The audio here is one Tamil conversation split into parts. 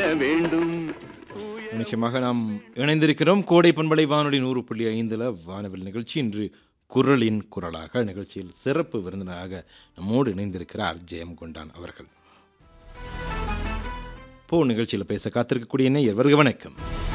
வேண்டும் நிச்சயமாக நாம் இணைந்திருக்கிறோம் கோடை பண்பலை வானொலி நூறு புள்ளி ஐந்தில் வானவில் நிகழ்ச்சி இன்று குரலின் குரலாக நிகழ்ச்சியில் சிறப்பு விருந்தினராக நம்மோடு இணைந்திருக்கிறார் ஜெயம் கொண்டான் அவர்கள் போ நிகழ்ச்சியில் பேச காத்திருக்கக்கூடிய நேயர் வருக வணக்கம்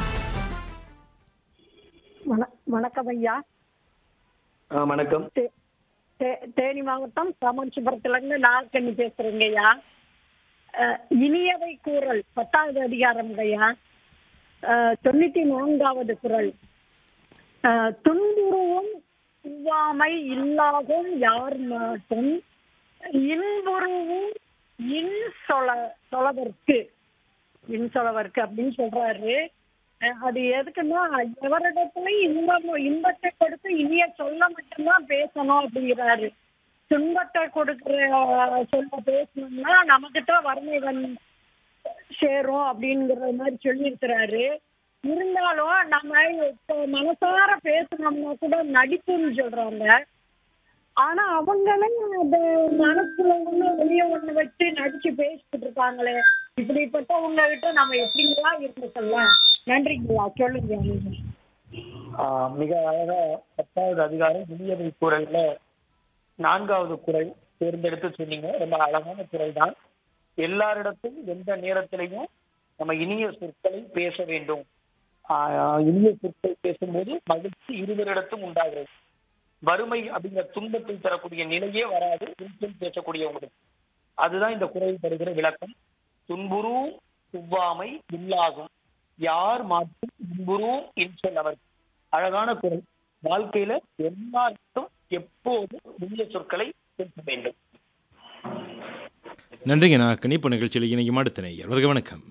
வண- வணக்கம் ஐயா ஆ, வணக்கம் தே- தே- தேனி மாவட்டம் சாமன்சிபுரத்துல இருந்து நாகக்கண்ணி பேசுறேங்க ஐயா அஹ், இனியவை கூறல் பத்தாவது அதிகாரம் ஐயா அஹ், தொண்ணூத்தி நான்காவது குறள் அஹ், துன்புருவும் இவ்வாமை இல்லாகும் யார் மாட்டும் இன்புருவும் இன் சொல சொலவர்க்கு இன் சொலவர்க்கு அப்படின்னு சொல்றாரு அஹ் அது எதுக்குன்னா எவரிடத்துலயும் இன்பம் இன்பத்தை கொடுத்து இனிய சொல்ல மட்டும்தான் பேசணும் அப்படிங்கிறாரு துன்பத்தை கொடுக்கிற அஹ், சொல்ல பேசணும்னா நமக்கு தான் வறுமை வந் சேரும் அப்படிங்கிற மாதிரி சொல்லியிருக்கிறாரு இருந்தாலும் நம்ம இப்போ மனசார பேசணும்னா கூட நடிப்புன்னு சொல்றாங்க ஆனா அவங்களே அத மனசுல ஒண்ணு வெளிய ஒண்ணு வச்சு நடிச்சு பேசிட்டு இருக்காங்களே இப்படிப்பட்டவங்க கிட்ட நம்ம எப்படிங்களா இருந்துக்கலாம் நன்றிங்களா சொல்லுங்க நீங்க. ஆ, மிக அழகா பத்தாவது அதிகாரம் இனியவை குரல்ல நான்காவது குரல் தேர்ந்தெடுத்து சொன்னீங்க ரொம்ப அழகான குரல் தான் எல்லாரிடத்தும் எந்த நேரத்திலையும் நம்ம இனிய சொற்களை பேச வேண்டும் ஆ, இனிய சொற்கள் பேசும்போது மகிழ்ச்சி இருவரிடத்தும் உண்டாகிறது வறுமை அப்படிங்கிற துன்பத்தை தரக்கூடிய நிலையே வராது இன்சொல் பேசக்கூடியவங்களுக்கு அதுதான் இந்த குரல் தருகிற விளக்கம் துன்புறு துவ்வாமை இல்லாகும் யார் மாற்றும் இன்புறும் இன்சொல் அவர் அழகான குரல் வாழ்க்கையில எல்லாருக்கும் எப்போதும் இனிய சொற்களை பேச வேண்டும் நன்றிங்க நான் கணிப்பு நிகழ்ச்சியில் இணையும் அடுத்த நேயர் வருக வணக்கம்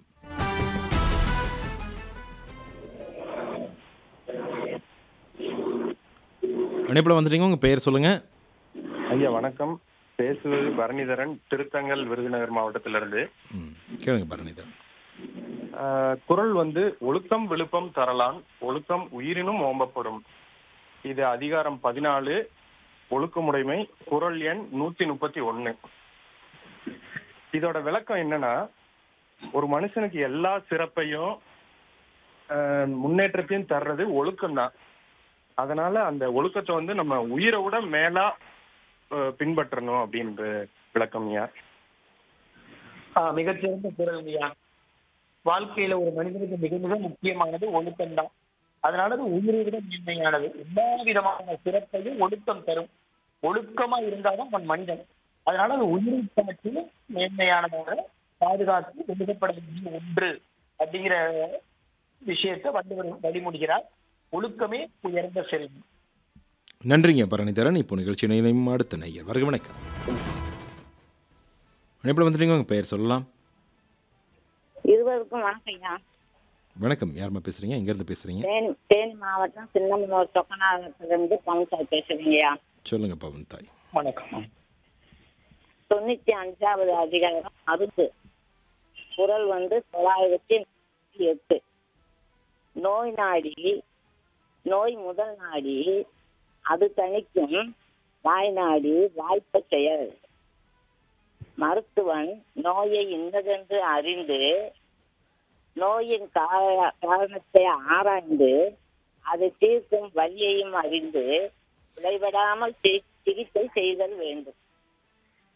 இணைப்பில் வந்துட்டீங்க உங்கள் பெயர் சொல்லுங்கள் ஐயா வணக்கம் பேசுவது பரணிதரன் திருத்தங்கல் விருதுநகர் மாவட்டத்திலிருந்து ம் கேளுங்க பரணிதரன் ஆஹ், குறள் வந்து ஒழுக்கம் விழுப்பம் தரலான் ஒழுக்கம் உயிரினும் ஓம்பப்படும் இது அதிகாரம் பதினாலு ஒழுக்கமுடைமை குறள் எண் நூத்தி முப்பத்தி ஒண்ணு இதோட விளக்கம் என்னன்னா ஒரு மனுஷனுக்கு எல்லா சிறப்பையும் ஆஹ், முன்னேற்றத்தையும் தர்றது ஒழுக்கம்தான் அதனால அந்த ஒழுக்கத்தை வந்து நம்ம உயிரை விட மேலா ஆஹ், பின்பற்றணும் அப்படின்ற விளக்கம் ஐயா ஆஹ் மிகச்சிறந்த குரல் ஐயா வாழ்க்கையில ஒரு மனிதனுக்கு மிக மிக முக்கியமானது ஒழுக்கம்தான் அதனால அது உயிரை விட மேன்மையானது எல்லா விதமான சிறப்பையும் ஒழுக்கம் தரும் ஒழுக்கமா இருந்தாதான் அவன் மனிதன் அதனால அது உயிரை காட்டிலும் மேன்மையானதாக பாதுகாத்து ஒழுக்கப்பட வேண்டிய ஒன்று அப்படிங்கிற விஷயத்தை வள்ளுவர் வழிமுடிகிறார் ஒழுக்கமே உயர்ந்த செல்வம் நன்றிங்க பரணிதரன் இப்போ நிகழ்ச்சி இணையும் அடுத்த நேயர் வருக வணக்கம் இணைப்பில் வந்துட்டீங்க உங்கள் பெயர் சொல்லலாம் இருவருக்கும் வணக்கம் ஐயா வணக்கம் யாரும்மா பேசுகிறீங்க எங்கேருந்து பேசுகிறீங்க தேனி தேனி மாவட்டம் சின்னமனூர் சொக்கநாதத்திலிருந்து பவுன்சார் பேசுறீங்கய்யா சொல்லுங்க பவன் தாய் வணக்கம் தொண்ணூத்தி அஞ்சாவது அதிகாரம் அறுப்பு குரல் வந்து தொள்ளாயிரத்தி முப்பத்தி எட்டு நோய் நாடி நோய் முதல் நாடி அது தணிக்கும் வாய் நாடி வாய்ப்ப செயல் மருத்துவன் நோயை இன்னதென்று அறிந்து நோயின் கார- காரணத்தை ஆராய்ந்து அதை தீர்க்கும் வழியையும் அறிந்து விளைவிடாமல் சி- சிகிச்சை செய்தல் வேண்டும்